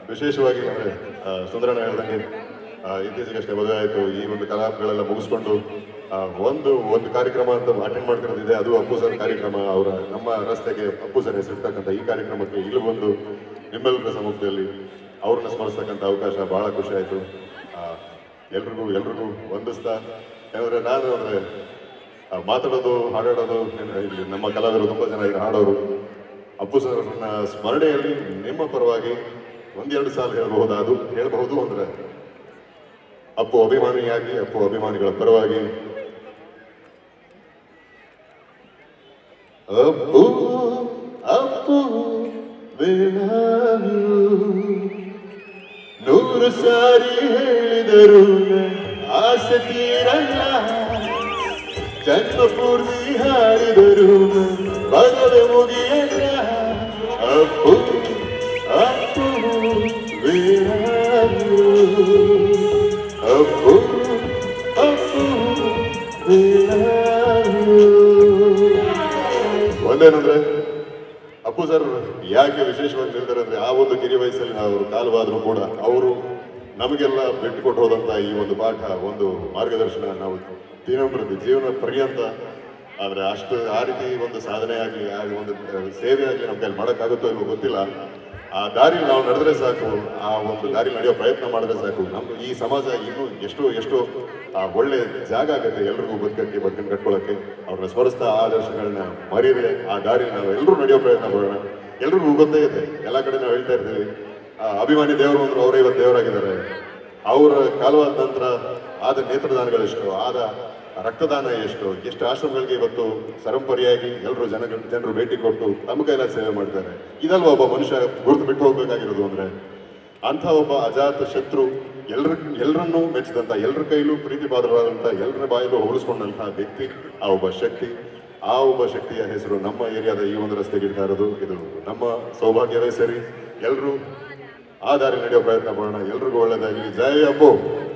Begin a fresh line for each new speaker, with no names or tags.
ವಿಶೇಷವಾಗಿ ಅಂದರೆ ಸುಂದರಣ್ಣ ಹೇಳ್ದಂಗೆ ಆ, ಇತ್ತೀಚೆಗಷ್ಟೇ ಮದುವೆ ಆಯಿತು ಈ ಒಂದು ಕಲಾಪಗಳೆಲ್ಲ ಮುಗಿಸ್ಕೊಂಡು ಆ, ಒಂದು ಒಂದು ಕಾರ್ಯಕ್ರಮ ಅಂತ ಅಟೆಂಡ್ ಮಾಡ್ತಿರೋದಿದೆ ಅದು ಅಪ್ಪು ಸರ್ ಕಾರ್ಯಕ್ರಮ ಅವರ ನಮ್ಮ ರಸ್ತೆಗೆ ಅಪ್ಪು ಸರ್ ಹೆಸರಿರ್ತಕ್ಕಂಥ ಈ ಕಾರ್ಯಕ್ರಮಕ್ಕೆ ಇಲ್ಲಿ ಬಂದು ನಿಮ್ಮೆಲ್ಲರ ಸಮ್ಮುಖದಲ್ಲಿ ಅವ್ರನ್ನ ಸ್ಮರಿಸ್ತಕ್ಕಂಥ ಅವಕಾಶ ಬಹಳ ಖುಷಿ ಆಯಿತು ಎಲ್ರಿಗೂ ಎಲ್ರಿಗೂ ವಂದಿಸ್ತಾ ಯಾಕಂದ್ರೆ ನಾನು ಅಂದರೆ ಮಾತಾಡೋದು ಹಾಡಾಡೋದು ಇಲ್ಲಿ ನಮ್ಮ ಕಲಾವಿದರು ತುಂಬ ಜನ ಈಗ ಹಾಡೋರು ಅಪ್ಪು ಸರ್ನ ಸ್ಮರಣೆಯಲ್ಲಿ ನಿಮ್ಮ ಪರವಾಗಿ ಒಂದೆರಡು ಸಾಲ ಹೇಳಬಹುದು ಅದು ಹೇಳಬಹುದು ಅಂದ್ರೆ ಅಪ್ಪು ಅಭಿಮಾನಿಯಾಗಿ ಅಪ್ಪು ಅಭಿಮಾನಿಗಳ ಪರವಾಗಿ Appu Appu we love you. ನೂರು ಸಾರಿ ಹೇಳಿದರು ಆಸೆ ತೀರಲ್ಲ ಜನ್ಮ ಪೂರ್ತಿ ಹಾಡಿದರು ಬದಲು ಮುಗಿಯಲ್ಲ Appu Appu we love you. Appu Appu we love you. ಒಂದೇನಂದ್ರೆ ಅಪ್ಪು ಸರ್ ಯಾಕೆ ವಿಶೇಷವಾಗಿ ಹೇಳ್ತಾರೆ ಅಂದ್ರೆ ಆ ಒಂದು ಕಿರಿ ವಯಸ್ಸಲ್ಲಿ ಅವರು ಕಾಲವಾದರೂ ಕೂಡ ಅವರು ನಮಗೆಲ್ಲ ಬಿಟ್ಟು ಕೊಟ್ಟು ಹೋದಂತ ಈ ಒಂದು ಪಾಠ ಒಂದು ಮಾರ್ಗದರ್ಶನ ನಾವು ದಿನಂಪ್ರತಿ ಜೀವನ ಪರ್ಯಂತ ಆದ್ರೆ ಅಷ್ಟು ಆ ರೀತಿ ಒಂದು ಸಾಧನೆ ಆಗಲಿ ಆ ಒಂದು ಸೇವೆ ಆಗಲಿ ನಮ್ಮ ಕೈಲಿ ಮಾಡೋಕ್ಕಾಗುತ್ತೋ ಇಲ್ವೋ ಗೊತ್ತಿಲ್ಲ ಆ ದಾರಿ ನಾವು ನಡೆದ್ರೆ ಸಾಕು ಆ ಒಂದು ದಾರಿ ನಡೆಯೋ ಪ್ರಯತ್ನ ಮಾಡಿದ್ರೆ ಸಾಕು ನಮ್ಮ ಈ ಸಮಾಜ ಇನ್ನೂ ಎಷ್ಟು ಎಷ್ಟು ಆ ಒಳ್ಳೆ ಜಾಗ ಆಗುತ್ತೆ ಎಲ್ರಿಗೂ ಬದುಕಕ್ಕೆ ಬದುಕನ್ನು ಕಟ್ಕೊಳ್ಳೋಕ್ಕೆ ಅವ್ರನ್ನ ಸ್ಮರಿಸ್ತಾ ಆ ಆದರ್ಶಗಳನ್ನ ಮರೀದೆ ಆ ದಾರಿ ನಾವು ಎಲ್ಲರೂ ನಡೆಯೋ ಪ್ರಯತ್ನ ಪಡೋಣ ಎಲ್ರಿಗೂ ಗೊತ್ತೇ ಇದೆ ಎಲ್ಲ ಕಡೆ ನಾವು ಹೇಳ್ತಾ ಇರ್ತೀವಿ ಆ, ಅಭಿಮಾನಿ ದೇವರು ಅಂದ್ರೆ ಅವರೇ ಇವತ್ತು ದೇವರಾಗಿದ್ದಾರೆ ಅವರ ಕಾಲವಾದ ನಂತರ ಆದ ನೇತ್ರದಾನಗಳೆಷ್ಟು ಆದ ರಕ್ತದಾನ ಎಷ್ಟು ಎಷ್ಟು ಆಶ್ರಮಗಳಿಗೆ ಇವತ್ತು ಸರಂಪರಿಯಾಗಿ ಎಲ್ಲರೂ ಜನ ಜನರು ಭೇಟಿ ಕೊಟ್ಟು ತಮ್ಮ ಕೈಲಾದ ಸೇವೆ ಮಾಡ್ತಾರೆ ಇದಲ್ವಾ ಒಬ್ಬ ಮನುಷ್ಯ ಗುರುತು ಬಿಟ್ಟು ಹೋಗ್ಬೇಕಾಗಿರೋದು ಅಂದ್ರೆ ಅಂಥ ಒಬ್ಬ ಅಜಾತ ಶತ್ರು ಎಲ್ರ ಎಲ್ಲರನ್ನೂ ಮೆಚ್ಚಿದಂಥ ಎಲ್ಲರ ಕೈಲೂ ಪ್ರೀತಿ ಪಾತ್ರರಾದಂಥ ಎಲ್ಲರ ಬಾಯಲ್ಲೂ ಹೋಲಿಸ್ಕೊಂಡಂತಹ ವ್ಯಕ್ತಿ ಆ ಒಬ್ಬ ಶಕ್ತಿ ಆ ಒಬ್ಬ ಶಕ್ತಿಯ ಹೆಸರು ನಮ್ಮ ಏರಿಯಾದ ಈ ಒಂದು ರಸ್ತೆಗೆ ಇಡ್ತಾ ಇರೋದು ಇದು ನಮ್ಮ ಸೌಭಾಗ್ಯವೇ ಸರಿ ಎಲ್ಲರೂ ಆ ದಾರಿ ನಡೆಯೋ ಪ್ರಯತ್ನ ಮಾಡೋಣ ಎಲ್ರಿಗೂ ಒಳ್ಳೆಯದಾಗಲಿ ಜೈ ಅಪ್ಪು